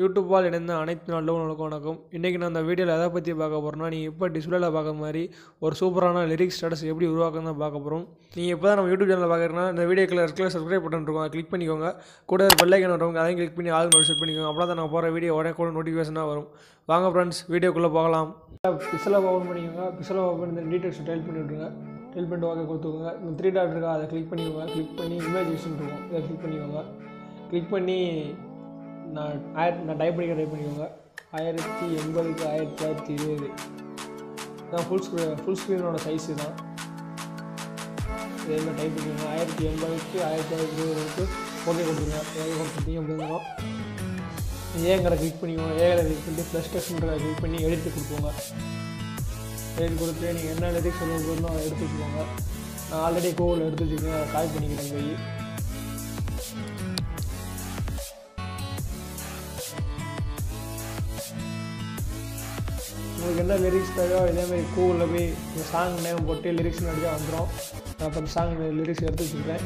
யூடியூப்பால் இணைந்த அனைத்து நல்லவங்களுக்கும் வணக்கம் இன்றைக்கி நான் இந்த வீடியோவில் எதை பற்றி பார்க்க போகிறோம்னா நீங்கள் இப்போ டிஸ்பிளேல பார்க்குற மாதிரி ஒரு சூப்பரான லிரிக்ஸ் ஸ்டேட்டஸ் எப்படி உருவாக்குன்னு தான் பார்க்க போகிறோம் நீங்கள் இப்போ தான் நம்ம யூடியூப் சேனலில் பார்க்குறீங்கன்னா இந்த வீடியோக்கில் இருக்கிற சப்ஸ்கிரைப் பட்டன் இருக்கும் அதை கிளிக் பண்ணிக்கோங்க கூட ஒரு பெல்லைக்கன் வரவங்க அதையும் கிளிக் பண்ணி ஆள் நோட் செட் பண்ணிக்கோங்க அப்போ தான் நான் போகிற வீடியோ உடனே கூட நோட்டிஃபிகேஷனாக வரும் வாங்க ஃப்ரெண்ட்ஸ் வீடியோக்குள்ளே போகலாம் பிசலை ஓப்பன் பண்ணிக்கோங்க பிசலை ஓப்பன் பண்ணி டீட்டெயில்ஸ் டைல் பண்ணி விட்ருங்க டைல் பண்ணிட்டு ஓகே கொடுத்துக்கோங்க இந்த த்ரீ டாட் இருக்கா அதை கிளிக் பண்ணிக்கோங்க கிளிக் பண்ணி இமேஜ் யூஸ்ன்னு இருக்கும் இதை கிளிக் பண்ணிக்கோங்க கிளிக் பண்ணி நான் ஆயிரத்தி நான் டைப் பண்ணிக்க டைப் பண்ணிக்கோங்க ஆயிரத்தி எண்பதுக்கு ஆயிரத்தி தொள்ளாயிரத்தி இருபது தான் ஃபுல் ஸ்க்ரீன் ஃபுல் ஸ்க்ரீனோட சைஸு தான் இதே மாதிரி டைப் பண்ணிக்கோங்க ஆயிரத்தி எண்பதுக்கு ஆயிரத்தி தொள்ளாயிரத்தி இருபதுக்கு ஓகே கொடுத்துருங்க ஓகே கொடுத்துட்டீங்க அப்படிங்கிறோம் ஏங்களை கிளிக் பண்ணிக்கோங்க ஏகளை கிளிக் பண்ணிட்டு ப்ளஸ் டெஸ்ட்ன்றதை கிளிக் பண்ணி எடிட்டு கொடுத்துக்கோங்க எடிட் கொடுத்து நீங்கள் என்ன லிரிக்ஸ் சொல்ல போகிறோம் அதை எடுத்து வச்சுக்கோங்க நான் ஆல்ரெடி கோவில் எடுத்து வச்சுருக்கேன் அதை கால் பண்ணிக்கிறேன் போய் உங்களுக்கு என்ன லிரிக்ஸ் தேவையோ இதேமாதிரி கூகுளில் போய் இந்த சாங் நேம் போட்டு லிரிக்ஸ் அடிச்சா வந்துடும் நான் இப்போ சாங் லிரிக்ஸ் எடுத்து வச்சுருக்கேன்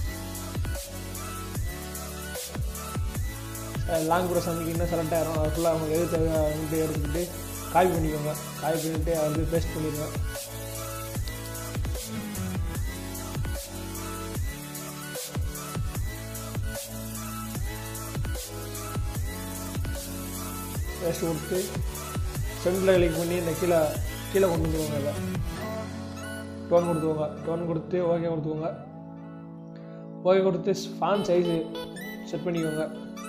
லாங் ப்ரோஸ் அமைக்கிங்கன்னா செலக்ட் ஆயிரும் அது ஃபுல்லாக உங்களுக்கு எது தேவையோ அதை எடுத்துக்கிட்டு காப்பி பண்ணிக்கோங்க காப்பி பண்ணிவிட்டு அதை வந்து பேஸ்ட் பண்ணிடுங்க பேஸ்ட் கொடுத்து சென்டரில் கிளிக் பண்ணி இந்த கீழே கீழே கொண்டு வந்துருவாங்க அதை டோன் கொடுத்துவாங்க டோன் கொடுத்து ஓகே கொடுத்துக்கோங்க ஓகே கொடுத்து ஃபான் சைஸு செட் பண்ணிக்கோங்க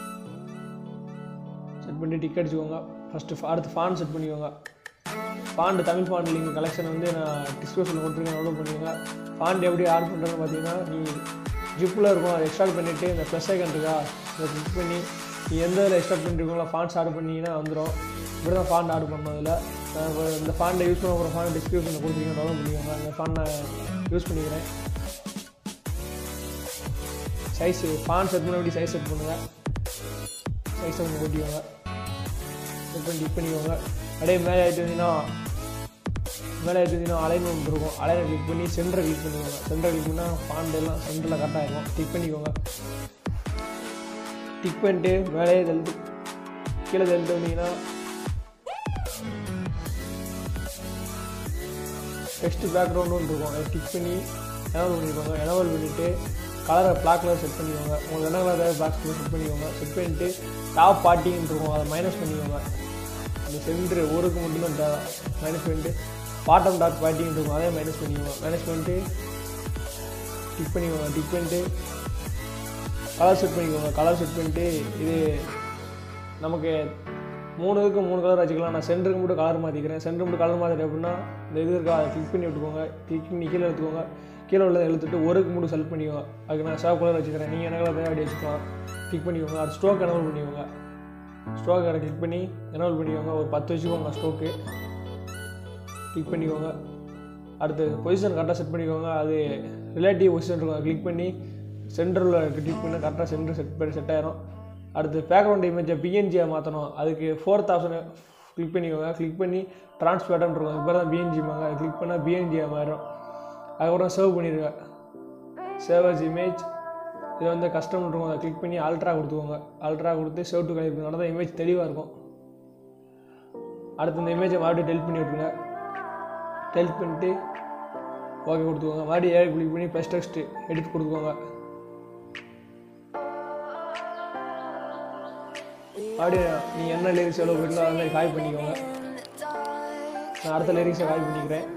செட் பண்ணி டிக் அடிச்சுக்கோங்க ஃபஸ்ட்டு அடுத்து ஃபான் செட் பண்ணிக்கோங்க font Tamil font link collection வந்து நான் டிஸ்கிரிப்ஷனில் கொடுத்துருக்கேன் டவுன்லோட் பண்ணிக்கோங்க ஃபாண்ட் எப்படி ஆட் பண்ணுறதுன்னு பார்த்தீங்கன்னா நீ ஜிப்பில் இருக்கும் அதை எக்ஸ்ட்ராக்ட் பண்ணிவிட்டு இந்த ப்ளஸ் ஐக்கன் இருக்கா இதை கிளிக் பண்ணி நீ எந்த இதில் எக்ஸ்ட்ராக்ட் பண்ணிருக்கீங்களோ ஃபாண்ட்ஸ் ஆட் பண்ணிங்கன்னா வந்துடும் இப்படி தான் ஃபாண்ட் ஆட் பண்ணோம் அதில் நான் இப்போ இந்த ஃபாண்டை யூஸ் பண்ண போகிற ஃபாண்ட் டிஸ்கிரிப்ஷனில் கொடுத்துருக்கீங்க டவுன்லோட் பண்ணிக்கோங்க அந்த ஃபாண்ட் நான் யூஸ் பண்ணிக்கிறேன் சைஸு ஃபாண்ட் செட் பண்ண எப்படி சைஸ் செட் பண்ணுங்கள் சைஸை கொஞ்சம் கூட்டிக்கோங்க செட் பண்ணி டிக் பண்ணிக்கோங்க அப்படியே மேலே ஆகிட்டு வந்தீங்கன்னா மேலே ஆகிட்டு வந்தீங்கன்னா அலைன்மெண்ட் இருக்கும் அலைனை கிளிக் பண்ணி சென்டரை கிளிக் பண்ணிக்கோங்க சென்டரை கிளிக் பண்ணால் ஃபாண்ட் எல்லாம் சென்டரில் கரெக்டாக இருக்கும் டிக் பண்ணிக்கோங்க டிக் பண்ணிட்டு மேலே தள்ளிட்டு கீழே தள்ளிட்டு வந்தீங்கன்னா டெக்ஸ்ட் பேக்ரவுண்டும் இருக்கும் அதை டிக் பண்ணி எனவல் பண்ணிக்கோங்க எனவல் பண்ணிவிட்டு கலரை பிளாக் கலர் செட் பண்ணிக்கோங்க உங்களுக்கு என்ன கலர் தேவை பிளாக் கலர் செட் பண்ணிக்கோங்க செட் பண்ணிவிட்டு டாப் பார்ட்டின்னு இருக்கும் அதை மைனஸ் பண்ணிக்கோங்க இந்த சென்ட்ரு ஊருக்கு மட்டும்தான் தேவை மைனஸ் பண்ணிட்டு பாட்டம் டாட் பார்ட்டின்னு இருக்கும் அதே மைனஸ் பண்ணிக்கோங்க மைனஸ் பண்ணிட்டு டிக் பண்ணிக்கோங்க டிக் பண்ணிட்டு கலர் செட் பண்ணிக்கோங்க கலர் செட் பண்ணிட்டு இது நமக்கு மூணு இதுக்கு மூணு கலர் வச்சுக்கலாம் நான் சென்டருக்கு மட்டும் கலர் மாற்றிக்கிறேன் சென்டர் மட்டும் கலர் மாற்றிட்டேன் அப்படின்னா இந்த இது இருக்கா அதை கிளிக் பண்ணி விட்டுக்கோங்க கிளிக் பண்ணி கீழே எடுத்துக்கோங்க கீழே உள்ளதை எழுத்துட்டு ஒருக்கு மட்டும் செலக்ட் பண்ணிக்கோங்க அதுக்கு நான் சேவ் கலர் வச்சுக்கிறேன் நீங்கள் என்ன கலர் அப்படி வச்சுக்கலாம் கிளிக் பண்ணிக்கோங்க அது ஸ்டோக் எனவல் பண்ணிக்கோங்க ஸ்டோக் அதை கிளிக் பண்ணி எனவல் பண்ணிக்கோங்க ஒரு பத்து வச்சுக்கோங்க ஸ்டோக்கு கிளிக் பண்ணிக்கோங்க அடுத்து பொசிஷன் கரெக்டாக செட் பண்ணிக்கோங்க அது ரிலேட்டிவ் பொசிஷன் இருக்கும் அதை கிளிக் பண்ணி சென்டரில் கிளிக் பண்ணி கரெக்டாக சென்டர் செட் பண்ணி செட் ஆயிரும் அடுத்து பேக்ரவுண்ட் இமேஜை பிஎன்ஜியை மாற்றணும் அதுக்கு ஃபோர்த் ஆப்ஷனை கிளிக் பண்ணிக்கோங்க கிளிக் பண்ணி ட்ரான்ஸ்பேட்டன் இருக்கும் இப்போ தான் பிஎன்ஜி மாங்க அதை கிளிக் பண்ணால் பிஎன்ஜியாக மாறும் அதுக்கப்புறம் சேவ் பண்ணிடுங்க சேவ் அஸ் இமேஜ் இது வந்து கஸ்டம் இருக்கும் அதை கிளிக் பண்ணி அல்ட்ரா கொடுத்துக்கோங்க அல்ட்ரா கொடுத்து சேவ் டு கனெக்ட் பண்ணால் தான் இமேஜ் தெளிவாக இருக்கும் அடுத்து இந்த இமேஜை மறுபடியும் டெலிட் பண்ணி விட்ருங்க டெலிட் பண்ணிட்டு ஓகே கொடுத்துக்கோங்க மறுபடியும் ஏழு கிளிக் பண்ணி ப்ளஸ் டெக்ஸ்ட் எடிட் கொடுத்துக்கோங்க மறுபடியும் நீங்கள் என்ன லிரிக்ஸ் எவ்வளோ போயிட்டோ அது மாதிரி காய் பண்ணிக்கோங்க நான் அடுத்த லிரிக்ஸை காய் பண்ணிக்கிறேன்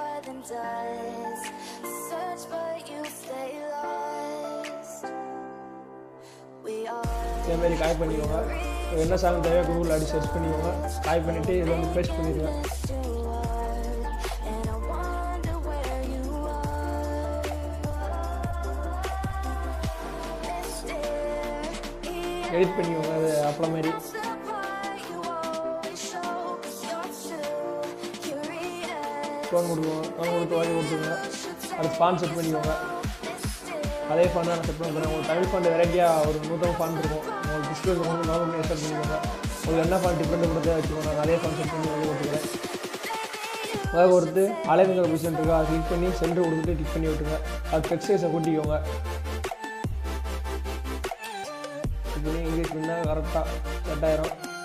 இதேமாரி காய் பண்ணிக்கோங்க என்ன சாங் தேவையோ கூகுள் அடி சர்ச் பண்ணிக்கோங்க காய் பண்ணிவிட்டு இதை வந்து பேஸ்ட் பண்ணிடுங்க எடிட் பண்ணிக்கோங்க அது அப்பளம் மாதிரி டோன் கொடுக்குவோம் டோன் கொடுத்து வாங்கி கொடுத்துருங்க அது ஃபான் செட் பண்ணிக்கோங்க அதே ஃபான் தான் நான் செட் பண்ணுறேன் உங்களுக்கு தமிழ் ஃபாண்ட் வெரைட்டியாக ஒரு நூற்றம்பது ஃபாண்ட் இருக்கும் உங்களுக்கு டிஸ்பிளே வந்து டவுன்லோட் பண்ணி செட் பண்ணிக்கோங்க உங்களுக்கு என்ன ஃபாண்ட் டிஃப்ரெண்ட் கொடுத்தா வச்சுக்கோங்க நான் அதே ஃபான் செட் பண்ணி வாங்கி கொடுத்துக்கிறேன் அதை கொடுத்து அலைனுங்கிற பொசிஷன் இருக்கா அதை கிளிக் பண்ணி சென்டர் கொடுத்துட்டு டிக் பண்ணி விட்டுருங்க அது டெக்ஸ்டைஸை கூட்டிக்கோங்க பண்ணி இங்கிலீஷ் பண்ணால் கரெக்டாக செட் ஆயிரும்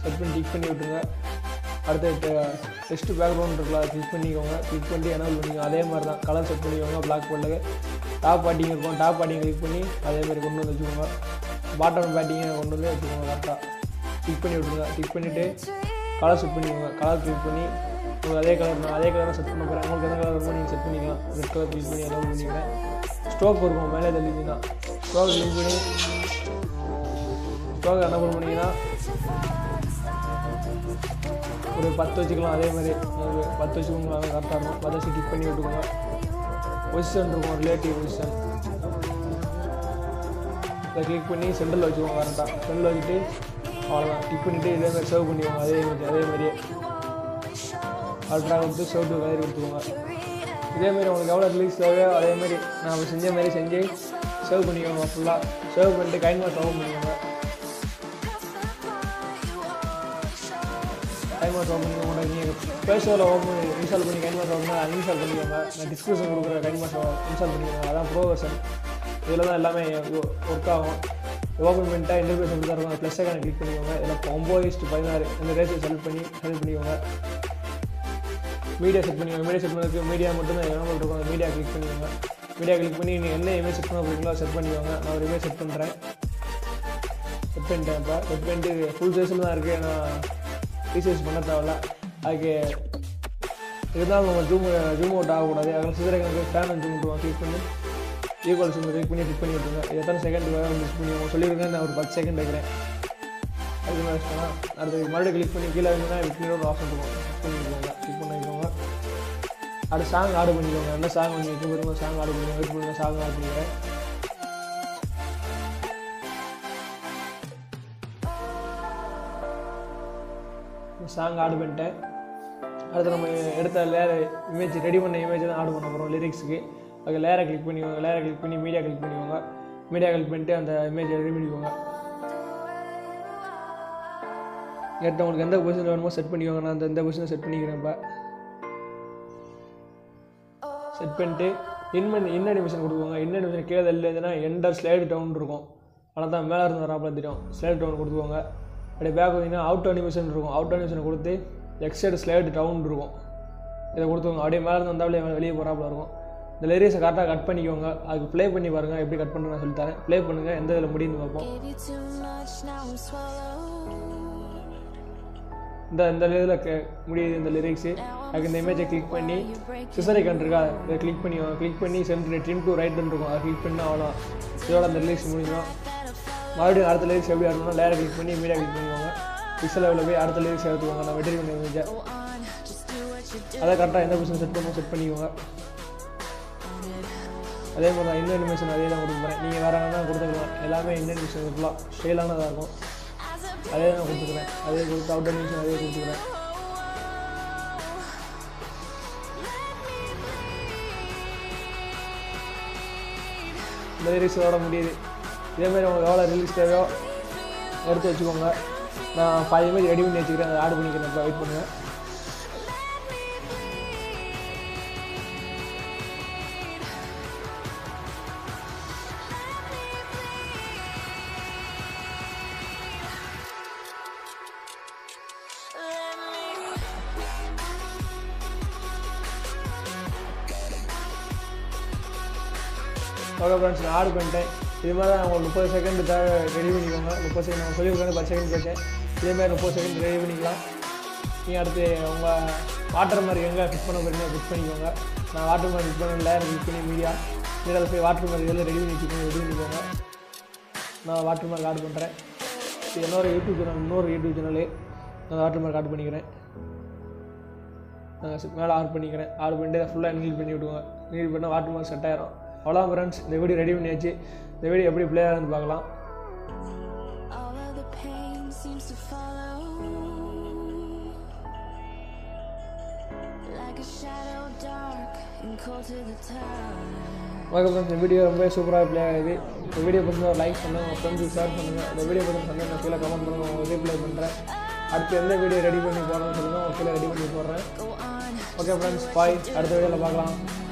செட் பண்ணி டிக் பண்ணி விட்டுருங்க அடுத்து டெஸ்ட் பேக்ரவுண்ட் இருக்குல்ல கிளிக் பண்ணிக்கோங்க கிளிக் பண்ணி எனபிள் பண்ணிக்கோங்க அதே மாதிரி தான் கலர் செட் பண்ணிக்கோங்க பிளாக் போர்டில் டாப் பேட்டிங் இருக்கும் டாப் பேட்டிங் கிளிக் பண்ணி அதே மாதிரி கொண்டு வந்து வச்சுக்கோங்க பாட்டம் பேட்டிங்கை கொண்டு வந்து வச்சுக்கோங்க கரெக்டாக டிக் பண்ணி விட்டுருங்க டிக் பண்ணிவிட்டு கலர் செட் பண்ணிக்கோங்க கலர் கிளிக் பண்ணி உங்களுக்கு அதே கலர் நான் அதே கலராக செட் பண்ண போகிறேன் உங்களுக்கு எந்த கலர் வருமோ நீங்கள் செட் பண்ணிக்கலாம் ரெட் கலர் கிளிக் பண்ணி எனபிள் பண்ணிக்கிறேன் ஸ்டோக் இருக்கும் மேலே தள்ளிங்கன்னா ஸ்டோக் கிளிக் பண்ணி ஸ்டோக் எனபிள் பண்ணிங்கன்னா ஒரு பத்து வச்சுக்கலாம் அதே மாதிரி ஒரு பத்து வச்சுக்கோங்க அது கரெக்டாக இருக்கும் பத்து வச்சு கிளிக் பண்ணி விட்டுக்கோங்க பொசிஷன் இருக்கும் ரிலேட்டிவ் பொசிஷன் இதை கிளிக் பண்ணி சென்டரில் வச்சுக்கோங்க கரெக்டாக சென்டரில் வச்சுட்டு அவ்வளோதான் கிளிக் பண்ணிவிட்டு இதே மாதிரி சர்வ் பண்ணிக்கோங்க அதே மாதிரி அதே மாதிரியே அல்ட்ரா கொடுத்து சர்வ் டு கலர் கொடுத்துக்கோங்க இதேமாரி உங்களுக்கு எவ்வளோ ரிலீஸ் தேவையோ அதே மாதிரி நான் செஞ்ச மாதிரி செஞ்சு சர்வ் பண்ணிக்கோங்க ஃபுல்லாக சர்வ் பண்ணிட்டு கைன் மாஸ் ஓப்பன் பண்ணிக்கோங்க கைன் மாஸ் ஓப்பன் பண்ணிக்கோங்க நீங்கள் ப்ளே ஸ்டோரில் ஓப்பன் இன்ஸ்டால் பண்ணி கைன் மாஸ் ஓப்பன் பண்ணி அன்இன்ஸ்டால் பண்ணிக்கோங்க நான் டிஸ்கிரிப்ஷன் கொடுக்குற கைன் மாஸ் இன்ஸ்டால் பண்ணிக்கோங்க அதான் ப்ரோ வெர்ஷன் இதில் தான் எல்லாமே ஒர்க் ஆகும் ஓப்பன் பண்ணிட்டா இன்டர்வியூஸ் வந்து தருவாங்க ப்ளஸ் ஐக்கான கிளிக் பண்ணிக்கோங்க இதில் ஒம்பது இஸ்ட்டு பதினாறு இந்த ரேஸை செலக்ட் பண்ணி செலக்ட் பண்ணிக்கோங்க மீடியா செட் பண்ணிக்கோங்க மீடியா செட் பண்ணுறதுக்கு மீடியா மட்டும் தான் என்ன இருக்கும் அந்த மீடியா கிளிக் பண்ணிக்கோங்க மீடியா கிளிக் பண்ணி நீங்கள் என்ன இமேஜ் செட் பண்ண போகிறீங்களோ செட் பண்ணிக்கோங்க நான் ஒரு இமேஜ் செட் பண்ணுறேன் செட் பண்ணிட்டேன் இப்போ செட் பண்ணிட்டு ஃபுல் சைஸில் தான் இருக்குது நான் ரீசைஸ் பண்ண தேவையில்ல அதுக்கு இருந்தாலும் நம்ம ஜூம் ஜூம் அவுட் ஆகக்கூடாது அதில் சிதற கணக்கு ஃபேன் ஜூம் பண்ணுவோம் கிளிக் பண்ணி ஈக்குவல் சிம் கிளிக் பண்ணி கிளிக் பண்ணி விட்டுருங்க இது எத்தனை செகண்ட் வேணும் மிஸ் பண்ணி அவங்க சொல்லியிருக்கேன் நான் ஒரு பத்து செகண்ட் வைக்கிறேன் அதுக்கு மேலே வச்சுக்கலாம் அடுத்து மறுபடியும் கிளிக் பண்ணி கீழே இருந்தீங்கன்னா விட்னோட ஒரு ஆப்ஷன் இருக்கும் கிளிக் பண்ணிக்கோங்க கிளிக் பண்ணிக்கோங்க அடுத்து சாங் ஆர்டர் பண்ணிக்கோங்க என்ன சாங் நீங்கள் வைக்க போகிறீங்க சாங் ஆர்டர் பண்ணிக்கோங்க வெயிட் பண்ணுங்க சாங் ஆர்டர் பண்ணிக்கிறேன் சாங் ஆர்டர் பண்ணிட்டேன் அடுத்து நம்ம எடுத்த லேயர் இமேஜ் ரெடி பண்ண இமேஜ் தான் ஆர்டர் பண்ண போகிறோம் லிரிக்ஸுக்கு அதுக்கு லேயரை கிளிக் பண்ணிக்கோங்க லேயரை கிளிக் பண்ணி மீடியா கிளிக் பண்ணிக்கோங்க மீடியா கிளிக் பண்ணிட்டு அந்த இமேஜை ரெடி பண்ணிக்கோங்க ஏற்ற உங்களுக்கு எந்த பொசிஷன் வேணுமோ செட் பண்ணிக்கோங்க நான் அந்த எந்த பொசிஷனை செட் பண்ணிக்கிறேன் இப்போ செட் பண்ணிட்டு இன்மன் இன் அனிமேஷன் கொடுக்குவாங்க இன் அனிமேஷன் கீழே தள்ளினா எண்டர் ஸ்லைடு டவுன் இருக்கும் ஆனால் தான் மேலே இருந்து வராப்புல தெரியும் ஸ்லைடு டவுன் கொடுத்துருவாங்க அப்படியே பேக் வந்தீங்கன்னா அவுட் அனிமேஷன் இருக்கும் அவுட் அனிமேஷன் கொடுத்து எக்ஸைடு ஸ்லைடு டவுன் இருக்கும் இதை கொடுத்துருவாங்க அப்படியே மேலே இருந்து வந்தாலே வெளியே போகிறாப்புல இருக்கும் இந்த லிரிக்ஸை கரெக்டாக கட் பண்ணிக்கோங்க அதுக்கு ப்ளே பண்ணி பாருங்கள் எப்படி கட் பண்ணுறேன் நான் சொல்லித்தரேன் ப்ளே பண்ணுங்கள் எந்த இதில் முடியும்னு பார்ப்போம் Gave you too much, now I'm swallowed. இந்த இந்த இதில் கே முடியுது இந்த லிரிக்ஸு அதுக்கு இந்த இமேஜை கிளிக் பண்ணி சிசரி இருக்கா இதை கிளிக் பண்ணி கிளிக் பண்ணி சென்ட்ரு ட்ரிம் டு ரைட் இருக்கும் அதை கிளிக் பண்ணால் அவ்வளோ இதோட அந்த லிரிக்ஸ் முடிஞ்சிடும் மறுபடியும் அடுத்த லிரிக்ஸ் எப்படி ஆடணும்னா லேயரை கிளிக் பண்ணி மீடியா கிளிக் பண்ணிக்கோங்க பிக்சல் லெவலில் போய் அடுத்த லிரிக்ஸ் எடுத்துக்கோங்க நான் வெட்டி பண்ணி இமேஜை Go on, just do what you do. அதை கரெக்டாக எந்த பொசிஷன் செட் பண்ணணும் செட் பண்ணிக்கோங்க அதே மாதிரி தான் இன்னும் அனிமேஷன் அதே தான் கொடுக்க போகிறேன் நீங்கள் வேறு வேணால் கொடுத்துக்கலாம் எல்லாமே இன்னும் அனிமேஷன் இருக்கலாம் ஸ்டைலானதாக இருக்கும் As a அதே தான் கொடுத்துக்கிறேன் அதே கொடுத்து அவுட் அனிமேஷன் அதே கொடுத்துக்கிறேன் இந்த லிரிக்ஸோட முடியுது இதேமாரி உங்களுக்கு எவ்வளோ ரிலீஸ் தேவையோ எடுத்து வச்சுக்கோங்க நான் ஃபைவ் இமேஜ் ரெடி பண்ணி வச்சுக்கிறேன் அதை ஆட் பண்ணிக்கிறேன் இப்போ வெயிட் பண்ணுங்கள் ஓகே ஃப்ரெண்ட்ஸ் நான் ஆர்டர் பண்ணிட்டேன் இது மாதிரி தான் உங்களுக்கு முப்பது செகண்ட் தேவை ரெடி பண்ணிக்கோங்க முப்பது செகண்ட் நான் சொல்லியிருக்கேன் பத்து செகண்ட் கேட்டேன் இதே மாதிரி முப்பது செகண்ட் ரெடி பண்ணிக்கலாம் நீங்கள் அடுத்து உங்கள் வாட்டர் மார்க் எங்கே ஃபிட் பண்ண போகிறீங்க ஃபிட் பண்ணிக்கோங்க நான் வாட்டர் மார்க் ஃபிட் பண்ண லேயர் ஃபிட் பண்ணி மீடியா இதில் போய் வாட்டர் மார்க் இதெல்லாம் ரெடி பண்ணி வச்சுக்கோங்க ரெடி பண்ணிக்கோங்க நான் வாட்டர் மார்க் ஆட் பண்ணுறேன் இது என்னோட யூடியூப் சேனல் இன்னொரு யூடியூப் சேனலு நான் வாட்டர் மார்க் ஆட் பண்ணிக்கிறேன் நான் மேலே ஆட் பண்ணிக்கிறேன் ஆட் பண்ணிட்டு ஃபுல்லாக இன்க்ளீட் பண்ணி விடுவோங்க இன்க்ளீட் பண்ணால் வாட்டர் மார்க் செட் ஆயிரும் அவ்வளோ ஃப்ரெண்ட்ஸ் இந்த வீடியோ ரெடி பண்ணியாச்சு இந்த வீடியோ எப்படி ப்ளே ஆகுதுன்னு பார்க்கலாம் All of the pain seems to follow like a shadow dark and cold to the touch. Okay friends இந்த வீடியோ ரொம்ப சூப்பராக ப்ளே ஆகுது இந்த வீடியோ பற்றி ஒரு லைக் பண்ணுங்கள் உங்கள் ஃப்ரெண்ட்ஸுக்கு ஷேர் பண்ணுங்கள் இந்த வீடியோ பற்றி சொன்னால் நான் கீழே கமெண்ட் பண்ணுங்கள் உங்களுக்கு ரீப்ளை பண்ணுறேன் அடுத்து எந்த வீடியோ ரெடி பண்ணி போடுறேன்னு சொல்லுங்கள் உங்கள் கீழே ரெடி பண்ணி போடுறேன் Go on, okay friends bye அடுத்த வீடியோவில் பார்க்கலாம்